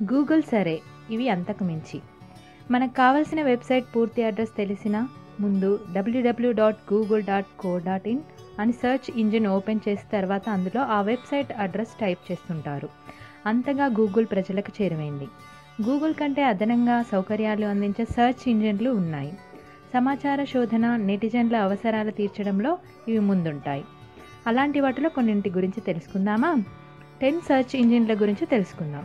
Google సరే ఇవి అంతకు మించి మనకు కావాల్సిన వెబ్సైట్ పూర్తి అడ్రస్ తెలిసిన ముందు WWW dot Google dot co dot in అని సెర్చ్ ఇంజిన్ ఓపెన్ చేసిన తర్వాత అందులో ఆ వెబ్సైట్ అడ్రస్ టైప్ చేస్తుంటారు అంతగా గూగుల్ ప్రజలకు చేరువైంది గూగుల్ కంటే అదనంగా సౌకర్యాలు అందించే సెర్చ్ ఇంజిన్లు ఉన్నాయి సమాచార శోధన నెటిజన్ల అవసరాలు తీర్చడంలో ఇవి ముందుంటాయి అలాంటి వాటిలో కొన్నింటి గురించి తెలుసుకుందామా టెన్ సెర్చ్ ఇంజిన్ల గురించి తెలుసుకుందాం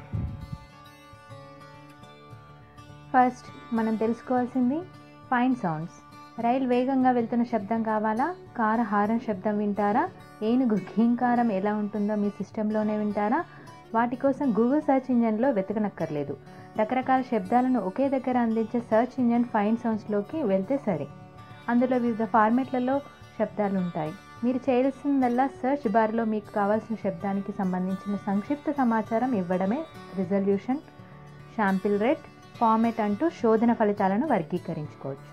ఫస్ట్ మనం తెలుసుకోవాల్సింది ఫైన్ సౌండ్స్ రైలు వేగంగా వెళ్తున్న శబ్దం కావాలా కారు హారన్ శబ్దం వింటారా ఏనుగు ఘీంకారం ఎలా ఉంటుందో మీ సిస్టంలోనే వింటారా వాటి కోసం గూగుల్ సెర్చ్ ఇంజన్లో వెతకనక్కర్లేదు రకరకాల శబ్దాలను ఒకే దగ్గర అందించే సెర్చ్ ఇంజన్ ఫైన్ సౌండ్స్లోకి వెళ్తే సరే అందులో వివిధ ఫార్మెట్లలో శబ్దాలు ఉంటాయి మీరు చేయాల్సిందల్లా సెర్చ్ బార్లో మీకు కావాల్సిన శబ్దానికి సంబంధించిన సంక్షిప్త సమాచారం ఇవ్వడమే రిజల్యూషన్ షాంపిల్ రేట్ ఫార్మెట్ అంటూ శోధన ఫలితాలను వర్గీకరించుకోవచ్చు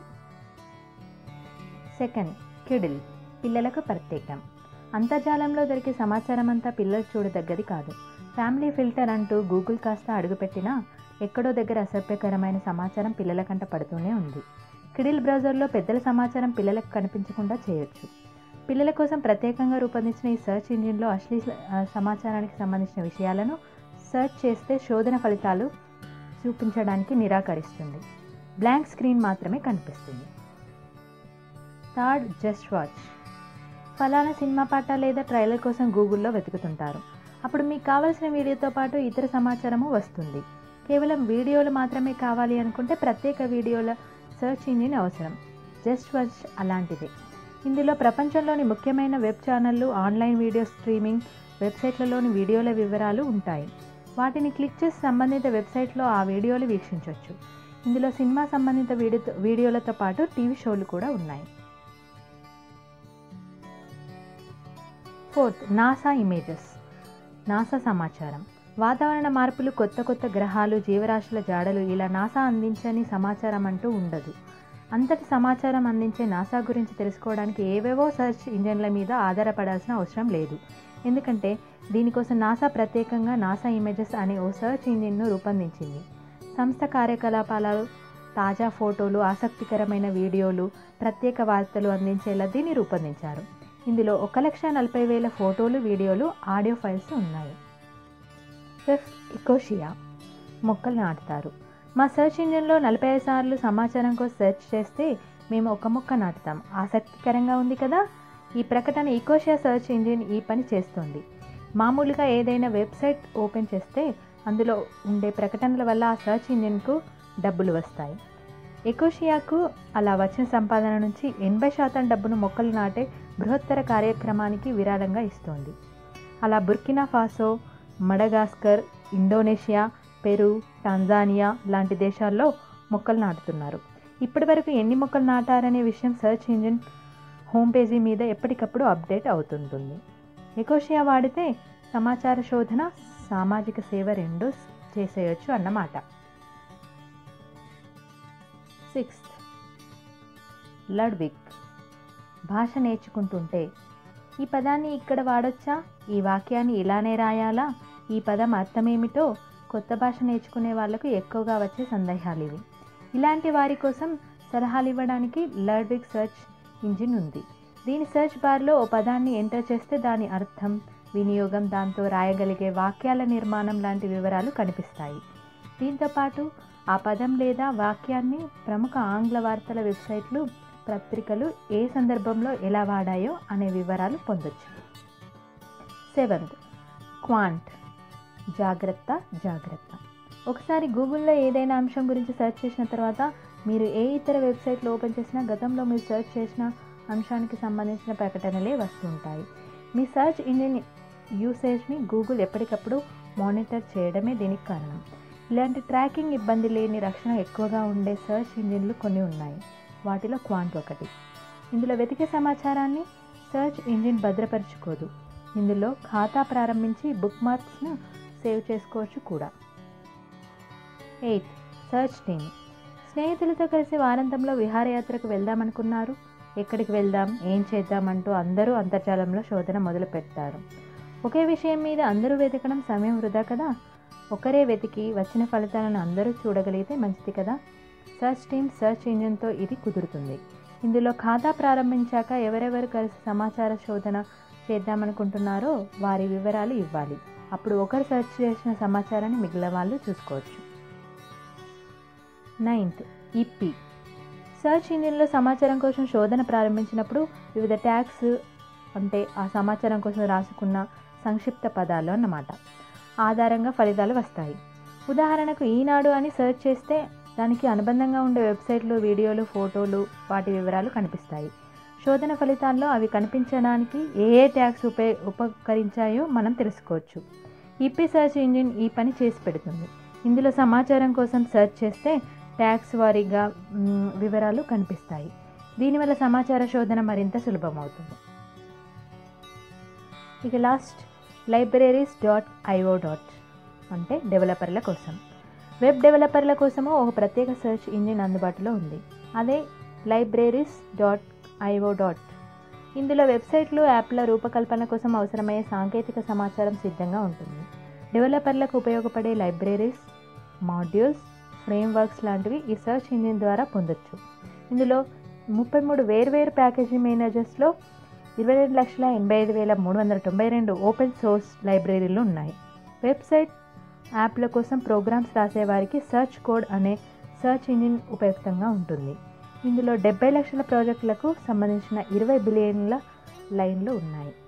సెకండ్ కిడిల్ పిల్లలకు ప్రత్యేకం అంతర్జాలంలో దొరికే సమాచారం అంతా పిల్లలు చూడదగ్గది కాదు ఫ్యామిలీ ఫిల్టర్ అంటూ గూగుల్ కాస్త అడుగుపెట్టినా ఎక్కడో దగ్గర అసభ్యకరమైన సమాచారం పిల్లల కంట పడుతూనే ఉంది కిడిల్ బ్రౌజర్లో పెద్దల సమాచారం పిల్లలకు కనిపించకుండా చేయొచ్చు పిల్లల కోసం ప్రత్యేకంగా రూపొందించిన ఈ సెర్చ్ ఇంజిన్లో అశ్లీల ఆ, సమాచారానికి సంబంధించిన విషయాలను సెర్చ్ చేస్తే శోధన ఫలితాలు చూపించడానికి నిరాకరిస్తుంది బ్లాంక్ స్క్రీన్ మాత్రమే కనిపిస్తుంది థర్డ్ జస్ట్ వాచ్ ఫలానా సినిమా పాట లేదా ట్రైలర్ కోసం గూగుల్లో వెతుకుతుంటారు అప్పుడు మీకు కావాల్సిన వీడియోతో పాటు ఇతర సమాచారము వస్తుంది కేవలం వీడియోలు మాత్రమే కావాలి అనుకుంటే ప్రత్యేక వీడియోల సెర్చ్ ఇంజిన్ అవసరం జస్ట్ వాచ్ అలాంటిదే ఇందులో ప్రపంచంలోని ముఖ్యమైన వెబ్ ఛానళ్ళు ఆన్లైన్ వీడియో స్ట్రీమింగ్ వెబ్సైట్లలోని వీడియోల వివరాలు ఉంటాయి వాటిని క్లిక్ చేసి సంబంధిత వెబ్సైట్లో ఆ వీడియోలు వీక్షించవచ్చు ఇందులో సినిమా సంబంధిత వీడియో వీడియోలతో పాటు టీవీ షోలు కూడా ఉన్నాయి ఫోర్త్ నాసా ఇమేజెస్ నాసా సమాచారం వాతావరణ మార్పులు కొత్త కొత్త గ్రహాలు జీవరాశుల జాడలు ఇలా నాసా అందించని సమాచారం అంటూ ఉండదు అంతటి సమాచారం అందించే నాసా గురించి తెలుసుకోవడానికి ఏవేవో సెర్చ్ ఇంజన్ల మీద ఆధారపడాల్సిన అవసరం లేదు ఎందుకంటే దీనికోసం నాసా ప్రత్యేకంగా నాసా ఇమేజెస్ అనే ఓ సెర్చ్ ఇంజిన్ను రూపొందించింది సంస్థ కార్యకలాపాలు తాజా ఫోటోలు ఆసక్తికరమైన వీడియోలు ప్రత్యేక వార్తలు అందించేలా దీన్ని రూపొందించారు ఇందులో ఒక లక్ష నలభై వేల ఫోటోలు వీడియోలు ఆడియో ఫైల్స్ ఉన్నాయి ఫిఫ్త్ ఇకోషియా మొక్కలు నాటుతారు మా సెర్చ్ ఇంజిన్లో నలభై ఐదు సార్లు సమాచారం కోసం సెర్చ్ చేస్తే మేము ఒక మొక్క నాటుతాం ఆసక్తికరంగా ఉంది కదా ఈ ప్రకటన ఇకోషియా సెర్చ్ ఇంజిన్ ఈ పని చేస్తుంది మామూలుగా ఏదైనా వెబ్సైట్ ఓపెన్ చేస్తే అందులో ఉండే ప్రకటనల వల్ల ఆ సెర్చ్ ఇంజిన్కు డబ్బులు వస్తాయి ఎకోషియాకు అలా వచ్చిన సంపాదన నుంచి ఎనభై శాతం డబ్బును మొక్కలు నాటే బృహత్తర కార్యక్రమానికి విరాళంగా ఇస్తోంది అలా Burkina Faso Madagascar Indonesia Peru Tanzania లాంటి దేశాల్లో మొక్కలు నాటుతున్నారు ఇప్పటి వరకు ఎన్ని మొక్కలు నాటారనే విషయం సెర్చ్ ఇంజిన్ హోమ్ పేజీ మీద ఎప్పటికప్పుడు అప్డేట్ అవుతుంటుంది ఎకోషియా వాడితే సమాచార శోధన సామాజిక సేవ రెండూ చేసేయచ్చు అన్నమాట సిక్స్త్ లడ్విక్ భాష నేర్చుకుంటుంటే ఈ పదాన్ని ఇక్కడ వాడొచ్చా ఈ వాక్యాన్ని ఇలానే రాయాలా ఈ పదం అర్థమేమిటో కొత్త భాష నేర్చుకునే వాళ్ళకు ఎక్కువగా వచ్చే సందేహాలు ఇవి ఇలాంటి వారి కోసం సలహాలు ఇవ్వడానికి లర్విక్ సెర్చ్ ఇంజిన్ ఉంది దీని సెర్చ్ బార్లో ఓ పదాన్ని ఎంటర్ చేస్తే దాని అర్థం వినియోగం దాంతో రాయగలిగే వాక్యాల నిర్మాణం లాంటి వివరాలు కనిపిస్తాయి దీంతోపాటు ఆ పదం లేదా వాక్యాన్ని ప్రముఖ ఆంగ్ల వార్తల వెబ్సైట్లు పత్రికలు ఏ సందర్భంలో ఎలా వాడాయో అనే వివరాలు పొందొచ్చు సెవెంత్ క్వాంట్ జాగ్రత్త జాగ్రత్త ఒకసారి గూగుల్లో ఏదైనా అంశం గురించి సెర్చ్ చేసిన తర్వాత మీరు ఏ ఇతర వెబ్సైట్లు ఓపెన్ చేసినా గతంలో మీరు సెర్చ్ చేసిన అంశానికి సంబంధించిన ప్రకటనలే వస్తుంటాయి మీ సెర్చ్ ఇంజిన్ యూసేజ్ని గూగుల్ ఎప్పటికప్పుడు మానిటర్ చేయడమే దీనికి కారణం ఇలాంటి ట్రాకింగ్ ఇబ్బంది లేని రక్షణ ఎక్కువగా ఉండే సెర్చ్ ఇంజిన్లు కొన్ని ఉన్నాయి వాటిలో క్వాంట్ ఒకటి ఇందులో వెతికే సమాచారాన్ని సెర్చ్ ఇంజిన్ భద్రపరుచుకోదు ఇందులో ఖాతా ప్రారంభించి బుక్ మార్క్స్ను సేవ్ చేసుకోవచ్చు కూడా ఎయిత్ సర్చ్ టీమ్ స్నేహితులతో కలిసి వారాంతంలో విహారయాత్రకు వెళ్దామనుకున్నారు ఎక్కడికి వెళ్దాం ఏం చేద్దాం అంటూ అందరూ అంతర్జాలంలో శోధన మొదలు పెట్టారు ఒకే విషయం మీద అందరూ వెతకడం సమయం వృధా కదా ఒకరే వెతికి వచ్చిన ఫలితాలను అందరూ చూడగలిగితే మంచిది కదా సెర్చ్ టీమ్ సెర్చ్ ఇంజిన్తో ఇది కుదురుతుంది ఇందులో ఖాతా ప్రారంభించాక ఎవరెవరు కలిసి సమాచార శోధన చేద్దామనుకుంటున్నారో వారి వివరాలు ఇవ్వాలి అప్పుడు ఒకరు సెర్చ్ చేసిన సమాచారాన్ని మిగిలిన వాళ్ళు చూసుకోవచ్చు నైన్త్ ఈపీ సెర్చ్ ఇంజిన్లో సమాచారం కోసం శోధన ప్రారంభించినప్పుడు వివిధ ట్యాగ్స్ అంటే ఆ సమాచారం కోసం రాసుకున్న సంక్షిప్త పదాలు అన్నమాట ఆధారంగా ఫలితాలు వస్తాయి ఉదాహరణకు ఈనాడు అని సెర్చ్ చేస్తే దానికి అనుబంధంగా ఉండే వెబ్సైట్లు వీడియోలు ఫోటోలు వాటి వివరాలు కనిపిస్తాయి శోధన ఫలితాల్లో అవి కనిపించడానికి ఏ ఏ ట్యాగ్స్ ఉపయోగ ఉపకరించాయో మనం తెలుసుకోవచ్చు ఈపీ సెర్చ్ ఇంజిన్ ఈ పని చేసి పెడుతుంది ఇందులో సమాచారం కోసం సెర్చ్ చేస్తే ట్యాగ్స్ వారీగా మ్, వివరాలు కనిపిస్తాయి దీనివల్ల సమాచార శోధన మరింత సులభమవుతుంది ఇక last libraries dot IO dot అంటే డెవలపర్ల కోసం వెబ్ డెవలపర్ల కోసము ఒక ప్రత్యేక సెర్చ్ ఇంజిన్ అందుబాటులో ఉంది అదే లైబ్రరీస్ డాట్ ఐఓ డాట్ ఇందులో వెబ్సైట్లు యాప్ల రూపకల్పన కోసం అవసరమయ్యే సాంకేతిక సమాచారం సిద్ధంగా ఉంటుంది డెవలపర్లకు ఉపయోగపడే లైబ్రరీస్ మాడ్యూల్స్ ఫ్రేమ్వర్క్స్ లాంటివి ఈ సెర్చ్ ఇంజిన్ ద్వారా పొందొచ్చు ఇందులో ముప్పై మూడు వేర్వేరు ప్యాకేజీ మేనేజర్స్లో ఇరవై రెండు లక్షల ఎనభై ఐదు వేల మూడు వందల తొంభై రెండు ఓపెన్ సోర్స్ లైబ్రరీలు ఉన్నాయి వెబ్సైట్ యాప్ల కోసం ప్రోగ్రామ్స్ రాసేవారికి సెర్చ్ కోడ్ అనే సెర్చ్ ఇంజిన్ ఉపయుక్తంగా ఉంటుంది ఇందులో డెబ్బై లక్షల ప్రాజెక్టులకు సంబంధించిన ఇరవై బిలియన్ల లైన్లు ఉన్నాయి